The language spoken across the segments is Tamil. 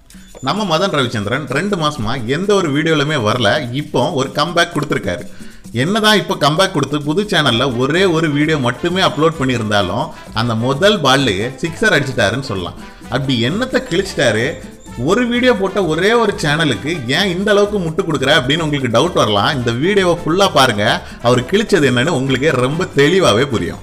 நம்ம மதன் ரவிச்சந்திரன் ரெண்டு மாசமா எந்த ஒரு வீடியோலுமே வரல இப்போ ஒரு கம்பேக் கொடுத்துருக்காரு என்னதான் இப்போ கம்பேக் கொடுத்து புது சேனல்ல ஒரே ஒரு வீடியோ மட்டுமே அப்லோட் பண்ணியிருந்தாலும் அந்த முதல் பால்லையே சிக்ஸர் அடிச்சிட்டாருன்னு சொல்லலாம் அப்படி என்னத்தை கிழிச்சிட்டாரு ஒரு வீடியோ போட்ட ஒரே ஒரு சேனலுக்கு ஏன் இந்த அளவுக்கு முட்டு கொடுக்குற அப்படின்னு உங்களுக்கு டவுட் வரலாம் இந்த வீடியோவை ஃபுல்லாக பாருங்க அவர் கிழிச்சது என்னன்னு உங்களுக்கே ரொம்ப தெளிவாகவே புரியும்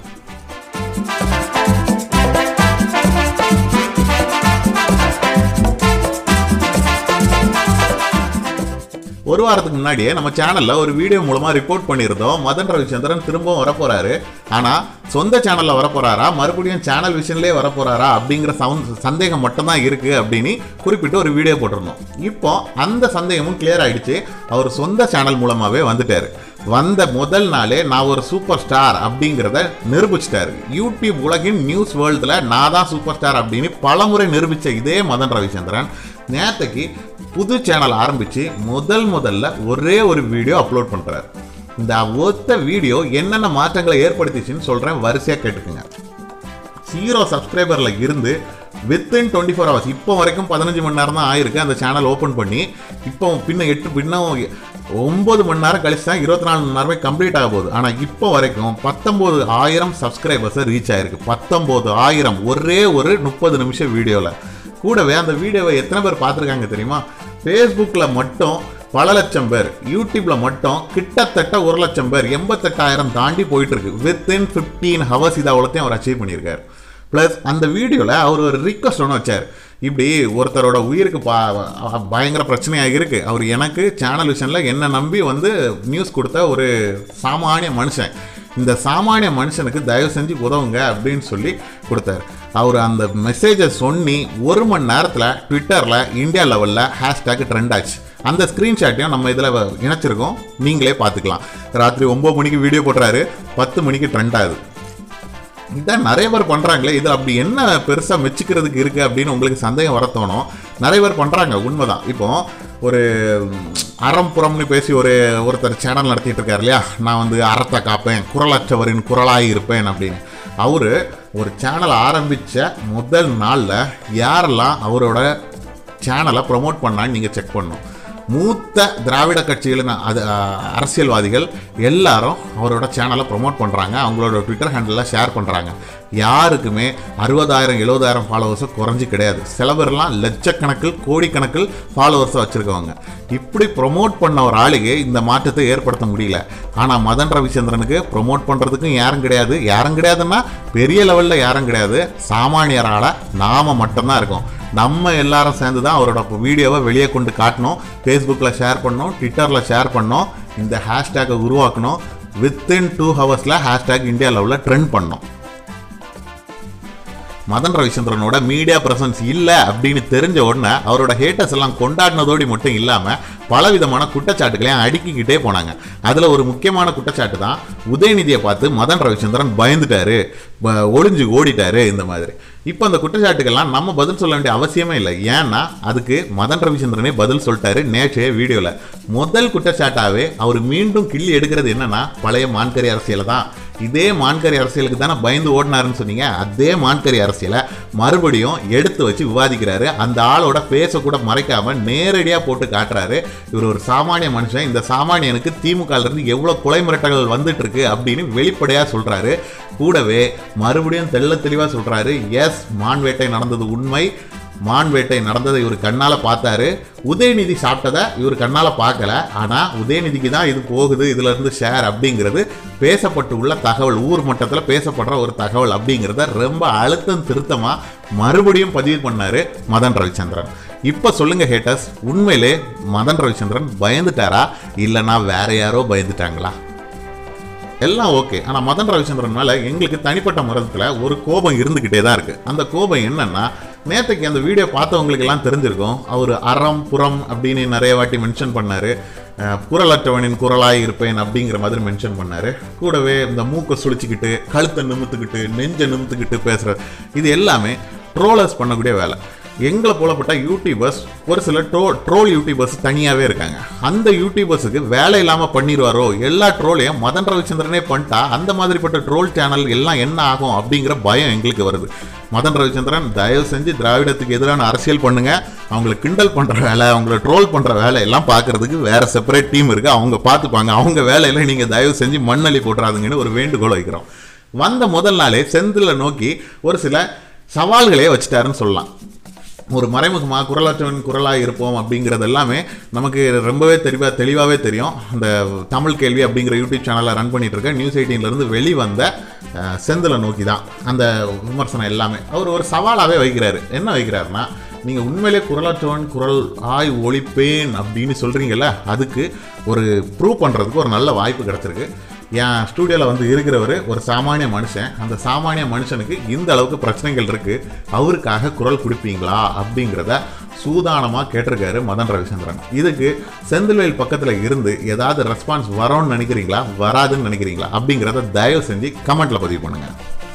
ஒரு வாரத்துக்கு முன்னாடியே நம்ம சேனல்ல ஒரு வீடியோ மூலமா ரிப்போர்ட் பண்ணியிருந்தோம் மதன் ரவிச்சந்திரன் திரும்பவும் வரப்போறாரு ஆனா சொந்த சேனல்ல வரப்போறாரா மறுபடியும் சேனல் விஷன்லேயே வரப்போறாரா அப்படிங்கிற சவுண்ட் சந்தேகம் மட்டும்தான் இருக்கு அப்படின்னு குறிப்பிட்டு ஒரு வீடியோ போட்டிருந்தோம் இப்போ அந்த சந்தேகமும் கிளியர் ஆயிடுச்சு அவர் சொந்த சேனல் மூலமாவே வந்துட்டாரு வந்த முதல் நாளே நான் ஒரு சூப்பர் ஸ்டார் அப்படிங்கிறத நிரூபிச்சிட்டாரு யூடியூப் உலகின் நியூஸ் வேர்ல்டில் நான் தான் சூப்பர் ஸ்டார் அப்படின்னு பலமுறை நிரூபித்த இதே மதன் ரவிச்சந்திரன் நேற்றுக்கு புது சேனல் ஆரம்பித்து முதல் முதல்ல ஒரே ஒரு வீடியோ அப்லோட் பண்ணுறாரு இந்த ஒத்த வீடியோ என்னென்ன மாற்றங்களை ஏற்படுத்திச்சுன்னு சொல்கிறேன் வரிசையாக கேட்டுக்குங்க ஜீரோ சப்ஸ்கிரைபரில் இருந்து வித்தின் டுவெண்ட்டி ஃபோர் ஹவர்ஸ் இப்போ வரைக்கும் பதினஞ்சு மணி நேரம் தான் ஆயிருக்கு அந்த சேனல் ஓப்பன் பண்ணி இப்போ பின்ன எட்டு பின்ன ஒம்பது மணி நேரம் கழிச்சு தான் இருபத்தி நாலு மணி நேரமே கம்ப்ளீட் ஆக போகுது ஆனால் இப்போ வரைக்கும் பத்தொம்போது ஆயிரம் சப்ஸ்கிரைபர்ஸை ரீச் ஆயிருக்கு பத்தொம்போது ஆயிரம் ஒரே ஒரு முப்பது நிமிஷம் வீடியோவில் கூடவே அந்த வீடியோவை எத்தனை பேர் பார்த்துருக்காங்க தெரியுமா ஃபேஸ்புக்கில் மட்டும் பல லட்சம் பேர் யூடியூப்ல மட்டும் கிட்டத்தட்ட ஒரு லட்சம் பேர் எண்பத்தெட்டாயிரம் தாண்டி போயிட்டு இருக்கு வித்தின் ஃபிஃப்டீன் ஹவர்ஸ் இதை அவ்வளோத்தையும் அவர் அச்சீவ் பண்ணியிருக்காரு ப்ளஸ் அந்த வீடியோவில் அவர் ஒரு ரிக்வஸ்ட் ஒன்று வச்சார் இப்படி ஒருத்தரோட உயிருக்கு பா பயங்கர பிரச்சனையாக இருக்கு அவர் எனக்கு சேனல் விஷனில் என்னை நம்பி வந்து நியூஸ் கொடுத்த ஒரு சாமானிய மனுஷன் இந்த சாமானிய மனுஷனுக்கு தயவு செஞ்சு உதவுங்க அப்படின்னு சொல்லி கொடுத்தாரு அவர் அந்த மெசேஜை சொன்னி ஒரு மணி நேரத்தில் ட்விட்டரில் இந்தியா லெவலில் ஹேஷ்டேக் ட்ரெண்ட் ஆச்சு அந்த ஸ்க்ரீன்ஷாட்டையும் நம்ம இதில் இணைச்சிருக்கோம் நீங்களே பார்த்துக்கலாம் ராத்திரி ஒம்பது மணிக்கு வீடியோ போடுறாரு பத்து மணிக்கு ட்ரெண்ட் ஆகுது இதான் நிறைய பேர் பண்ணுறாங்களே இதில் அப்படி என்ன பெருசாக மெச்சிக்கிறதுக்கு இருக்குது அப்படின்னு உங்களுக்கு சந்தேகம் வர தோணும் நிறைய பேர் பண்ணுறாங்க உண்மைதான் இப்போ ஒரு அறம் புறம்னு பேசி ஒரு ஒருத்தர் சேனல் நடத்திட்டு இருக்காரு இல்லையா நான் வந்து அறத்தை காப்பேன் குரலற்றவரின் குரலாக இருப்பேன் அப்படின்னு அவர் ஒரு சேனல் ஆரம்பித்த முதல் நாளில் யாரெல்லாம் அவரோட சேனலை ப்ரொமோட் பண்ணான்னு நீங்கள் செக் பண்ணணும் மூத்த திராவிட கட்சிகளின் அது அரசியல்வாதிகள் எல்லாரும் அவரோட சேனலை ப்ரொமோட் பண்ணுறாங்க அவங்களோட ட்விட்டர் ஹேண்டில் ஷேர் பண்ணுறாங்க யாருக்குமே அறுபதாயிரம் எழுபதாயிரம் ஃபாலோவர்ஸும் குறைஞ்சி கிடையாது சில பேர்லாம் லட்சக்கணக்கில் கோடிக்கணக்கில் ஃபாலோவர்ஸை வச்சுருக்கவங்க இப்படி ப்ரொமோட் பண்ண ஒரு ஆளுக்கு இந்த மாற்றத்தை ஏற்படுத்த முடியல ஆனால் மதன் ரவிச்சந்திரனுக்கு ப்ரொமோட் பண்ணுறதுக்கும் யாரும் கிடையாது யாரும் கிடையாதுன்னா பெரிய லெவலில் யாரும் கிடையாது சாமானியரால் நாம மட்டும்தான் இருக்கோம் நம்ம எல்லாரும் சேர்ந்து தான் அவரோட வீடியோவை வெளியே கொண்டு காட்டணும் ஃபேஸ்புக்கில் ஷேர் பண்ணோம் ட்விட்டரில் ஷேர் பண்ணோம் இந்த ஹேஷ்டேக்கை உருவாக்கணும் வித்தின் டூ ஹவர்ஸில் ஹேஷ்டேக் இந்தியா லெவலில் ட்ரெண்ட் பண்ணோம் மதன் ரவிச்சந்திரனோட மீடியா பிரசன்ஸ் இல்லை அப்படின்னு தெரிஞ்ச உடனே அவரோட ஹேட்டர்ஸ் எல்லாம் கொண்டாடினதோடு மட்டும் இல்லாமல் பலவிதமான குற்றச்சாட்டுகளையும் அடுக்கிக்கிட்டே போனாங்க அதில் ஒரு முக்கியமான குற்றச்சாட்டு தான் உதயநிதியை பார்த்து மதன் ரவிச்சந்திரன் பயந்துட்டாரு ப- ஒளிஞ்சு ஓடிட்டாரு இந்த மாதிரி இப்போ அந்த குற்றச்சாட்டுக்கெல்லாம் நம்ம பதில் சொல்ல வேண்டிய அவசியமே இல்லை ஏன்னா அதுக்கு மதன் ரவிச்சந்திரனே பதில் சொல்லிட்டாரு நேற்றைய வீடியோவில் முதல் குற்றச்சாட்டாவே அவர் மீண்டும் கிள்ளி எடுக்கிறது என்னன்னா பழைய மான்கரி அரசியலை தான் இதே மான்கரி அரசியலுக்கு தானே பயந்து ஓடினாருன்னு சொன்னீங்க அதே மான்கரி அரசியலை மறுபடியும் எடுத்து வச்சு விவாதிக்கிறாரு அந்த ஆளோட பேச கூட மறைக்காம நேரடியாக போட்டு காட்டுறாரு இவர் ஒரு சாமானிய மனுஷன் இந்த சாமானியனுக்கு திமுக ல இருந்து எவ்வளோ கொலை மிரட்டல்கள் வந்துட்டு இருக்கு அப்படின்னு வெளிப்படையாக சொல்றாரு கூடவே மறுபடியும் தெள்ள தெளிவாக சொல்றாரு எஸ் மான் வேட்டை நடந்தது உண்மை மான் வேட்டை நடந்ததை இவர் கண்ணால் பார்த்தாரு உதயநிதி சாப்பிட்டதை இவர் கண்ணால் பார்க்கல ஆனால் உதயநிதிக்கு தான் இது போகுது இதுல இருந்து ஷேர் அப்படிங்கிறது பேசப்பட்டு உள்ள தகவல் ஊர் மட்டத்தில் பேசப்படுற ஒரு தகவல் அப்படிங்கிறத ரொம்ப அழுத்தம் திருத்தமாக மறுபடியும் பதிவு பண்ணாரு மதன் ரவிச்சந்திரன் இப்போ சொல்லுங்க ஹேட்டர்ஸ் உண்மையிலே மதன் ரவிச்சந்திரன் பயந்துட்டாரா இல்லைன்னா வேற யாரோ பயந்துட்டாங்களா எல்லாம் ஓகே ஆனால் மதன் ரவிச்சந்திரன் மேலே எங்களுக்கு தனிப்பட்ட முறையில் ஒரு கோபம் இருந்துக்கிட்டே தான் இருக்குது அந்த கோபம் என்னன்னா நேற்றுக்கு அந்த வீடியோ பார்த்தவங்களுக்கு எல்லாம் தெரிஞ்சிருக்கும் அவர் அறம் புறம் அப்படின்னு நிறைய வாட்டி மென்ஷன் பண்ணார் குரலற்றவனின் குரலாய் இருப்பேன் அப்படிங்கிற மாதிரி மென்ஷன் பண்ணார் கூடவே இந்த மூக்கை சுழிச்சிக்கிட்டு கழுத்தை நிமித்துக்கிட்டு நெஞ்சை நிமித்துக்கிட்டு பேசுகிற இது எல்லாமே ட்ரோலர்ஸ் பண்ணக்கூடிய வேலை எங்களை போலப்பட்ட யூடியூபர்ஸ் ஒரு சில ட்ரோ ட்ரோல் யூடியூபர்ஸ் தனியாகவே இருக்காங்க அந்த யூடியூபர்ஸுக்கு வேலை இல்லாமல் பண்ணிடுவாரோ எல்லா ட்ரோலையும் மதன் ரவிச்சந்திரனே பண்ணிட்டா அந்த மாதிரிப்பட்ட ட்ரோல் சேனல் எல்லாம் என்ன ஆகும் அப்படிங்கிற பயம் எங்களுக்கு வருது மதன் ரவிச்சந்திரன் தயவு செஞ்சு திராவிடத்துக்கு எதிரான அரசியல் பண்ணுங்க அவங்களை கிண்டல் பண்ற வேலை அவங்கள ட்ரோல் பண்ற வேலை எல்லாம் பார்க்கறதுக்கு வேற செப்பரேட் டீம் இருக்கு அவங்க பார்த்துப்பாங்க அவங்க வேலையில நீங்க தயவு செஞ்சு மண்ணள்ளி போட்டுறாதுங்கன்னு ஒரு வேண்டுகோள் வைக்கிறோம் வந்த முதல் நாளே செந்தில நோக்கி ஒரு சில சவால்களே வச்சுட்டாருன்னு சொல்லலாம் ஒரு மறைமுகமாக குரலற்றவன் குரலாக இருப்போம் அப்படிங்கிறது எல்லாமே நமக்கு ரொம்பவே தெளிவாக தெளிவாகவே தெரியும் அந்த தமிழ் கேள்வி அப்படிங்கிற யூடியூப் சேனலை ரன் பண்ணிட்டு இருக்க நியூஸ் எயிட்டீன்லேருந்து வெளிவந்த அஹ், செந்திலை நோக்கி தான் அந்த விமர்சனம் எல்லாமே அவர் ஒரு சவாலாகவே வைக்கிறாரு என்ன வைக்கிறாருன்னா நீங்கள் உண்மையிலே குரலற்றவன் குரல் ஆய் ஒழிப்பேன் அப்படின்னு சொல்கிறீங்கல்ல அதுக்கு ஒரு ப்ரூவ் பண்ணுறதுக்கு ஒரு நல்ல வாய்ப்பு கிடச்சிருக்கு என் ஸ்டூடியோவில் வந்து இருக்கிறவர் ஒரு சாமானிய மனுஷன் அந்த சாமானிய மனுஷனுக்கு இந்த அளவுக்கு பிரச்சனைகள் இருக்கு அவருக்காக குரல் கொடுப்பீங்களா அப்படிங்கிறத சூதானமாக கேட்டிருக்காரு மதன் ரவிச்சந்திரன் இதுக்கு செந்தில்வேல் பக்கத்தில் இருந்து ஏதாவது ரெஸ்பான்ஸ் வரோன்னு நினைக்கிறீங்களா வராதுன்னு நினைக்கிறீங்களா அப்படிங்கிறத தயவு செஞ்சு கமெண்ட்ல பதிவு பண்ணுங்க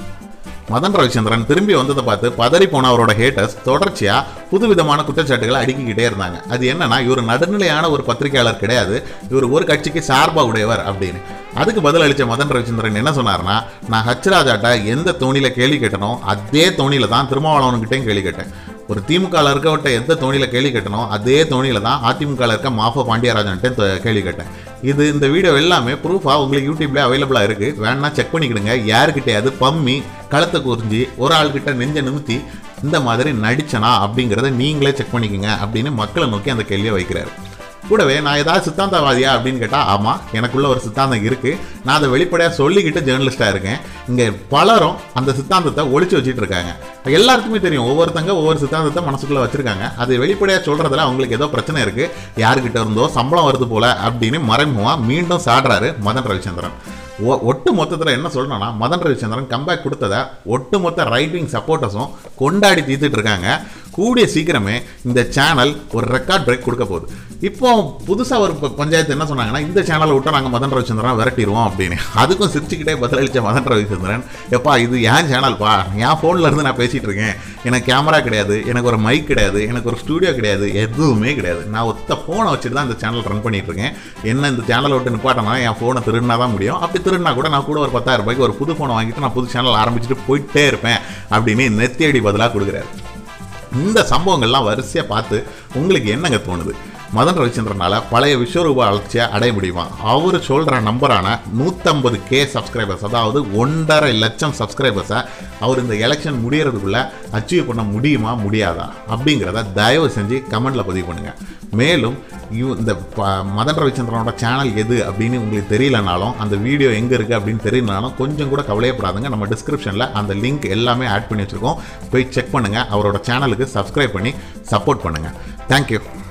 மதன் ரவிச்சந்திரன் திரும்பி வந்ததை பார்த்து பதறி போன அவரோட ஹேட்டர்ஸ் தொடர்ச்சியா புதுவிதமான குற்றச்சாட்டுகளை அடுக்கிக்கிட்டே இருந்தாங்க அது என்னன்னா இவர் நடுநிலையான ஒரு பத்திரிகையாளர் கிடையாது இவர் ஒரு கட்சிக்கு சார்பா உடையவர் அப்படின்னு அதுக்கு பதில் அளிச்ச மதன் ரவிச்சந்திரன் என்ன சொன்னார்னா நான் ஹச் ராஜாட்ட எந்த தோணியில கேள்வி கேட்டனோ அதே தோணியில தான் திருமாவளவன்கிட்டையும் கேள்வி கேட்டேன் ஒரு திமுக இருக்கவட்ட எந்த தோணியில கேள்வி கேட்டனோ அதே தோணியில தான் அதிமுக இருக்க மாஃபா பாண்டியராஜன்ட்டு கேள்வி கேட்டேன் இது இந்த வீடியோ எல்லாமே ப்ரூஃபா உங்களுக்கு யூடியூப்ல அவைலபிளா இருக்கு வேணா செக் பண்ணிக்கிடுங்க யாருக்கிட்டையாவது பம்மி களத்தை குறிஞ்சி ஒரு ஆள்கிட்ட நெஞ்ச நிமித்தி இந்த மாதிரி நடிச்சனா அப்படிங்கிறத நீங்களே செக் பண்ணிக்கோங்க அப்படின்னு மக்களை நோக்கி அந்த கேள்வியை வைக்கிறாரு கூடவே நான் ஏதாவது சித்தாந்தவாதியா அப்படின்னு கேட்டால் ஆமாம் எனக்குள்ள ஒரு சித்தாந்தம் இருக்கு நான் அதை வெளிப்படையாக சொல்லிக்கிட்டு ஜேர்னலிஸ்டாக இருக்கேன் இங்கே பலரும் அந்த சித்தாந்தத்தை ஒழிச்சு வச்சுட்டு இருக்காங்க எல்லாருக்குமே தெரியும் ஒவ்வொருத்தங்க ஒவ்வொரு சித்தாந்தத்தை மனசுக்குள்ள வச்சிருக்காங்க அது வெளிப்படையாக சொல்றதுல அவங்களுக்கு ஏதோ பிரச்சனை இருக்கு யாருக்கிட்ட இருந்தோ சம்பளம் வருது போல அப்படின்னு மறைமுகமா மீண்டும் சாடுறாரு மதன் ரவிச்சந்திரன் ஒ- ஒட்டு மொத்தத்தில் என்ன சொல்லணும்னா மதன் ரவிச்சந்திரன் கம்பேக் கொடுத்ததை ஒட்டு மொத்த ரைட்டிங் சப்போர்ட்டர்ஸும் கொண்டாடி தீர்த்துட்டு இருக்காங்க கூடிய சீக்கிரமே இந்த சேனல் ஒரு ரெக்கார்ட் பிரேக் கொடுக்க போகுது இப்போ புதுசாக ஒரு ப- பஞ்சாயத்து என்ன சொன்னாங்கன்னா இந்த சேனலை விட்டு நாங்கள் மதன் ரவிச்சந்திரன் விரட்டிடுவோம் அப்படின்னு அதுக்கும் சிரிச்சுக்கிட்டே பதிலளிச்ச மதன் ரவிச்சந்திரன் எப்பா இது ஏன் சேனல்ப்பா என் ஃபோனில் இருந்து நான் பேசிகிட்டு இருக்கேன் எனக்கு கேமரா கிடையாது எனக்கு ஒரு மைக் கிடையாது எனக்கு ஒரு ஸ்டூடியோ கிடையாது எதுவுமே கிடையாது நான் ஒத்த ஃபோனை வச்சுட்டு தான் இந்த சேனல் ரன் பண்ணிட்டு இருக்கேன் என்ன இந்த சேனலை விட்டு நிப்பாட்டனா என் ஃபோனை திருடினா தான் முடியும் அப்படி திருடினா கூட நான் கூட ஒரு பத்தாயிரம் ரூபாய்க்கு ஒரு புது ஃபோனை வாங்கிட்டு நான் புது சேனல் ஆரம்பிச்சுட்டு போயிட்டே இருப்பேன் அப்படின்னு நெத்தியடி பதிலாக கொடுக்குறாரு இந்த சம்பவங்கள்லாம் வரிசையாக பார்த்து உங்களுக்கு என்னங்க தோணுது மதன் ரவிச்சந்திரனால பழைய விஸ்வரூப வளர்ச்சியை அடைய முடியுமா அவர் சொல்கிற நம்பரான நூற்றம்பது கே சப்ஸ்கிரைபர்ஸ் அதாவது ஒன்றரை லட்சம் சப்ஸ்கிரைபர்ஸை அவர் இந்த எலெக்ஷன் முடியறதுக்குள்ள அச்சீவ் பண்ண முடியுமா முடியாதா அப்படிங்கிறத தயவு செஞ்சு கமெண்ட்ல பதிவு பண்ணுங்க மேலும் இவ்- இந்த ப- மதன் ரவிச்சந்திரனோட சேனல் எது அப்படின்னு உங்களுக்கு தெரியலனாலும் அந்த வீடியோ எங்கே இருக்குது அப்படின்னு தெரியலனாலும் கொஞ்சம் கூட கவலையப்படாதுங்க நம்ம டிஸ்கிரிப்ஷனில் அந்த லிங்க் எல்லாமே ஆட் பண்ணி வச்சுருக்கோம் போய் செக் பண்ணுங்கள் அவரோட சேனலுக்கு சப்ஸ்கிரைப் பண்ணி சப்போர்ட் பண்ணுங்கள் தேங்க்யூ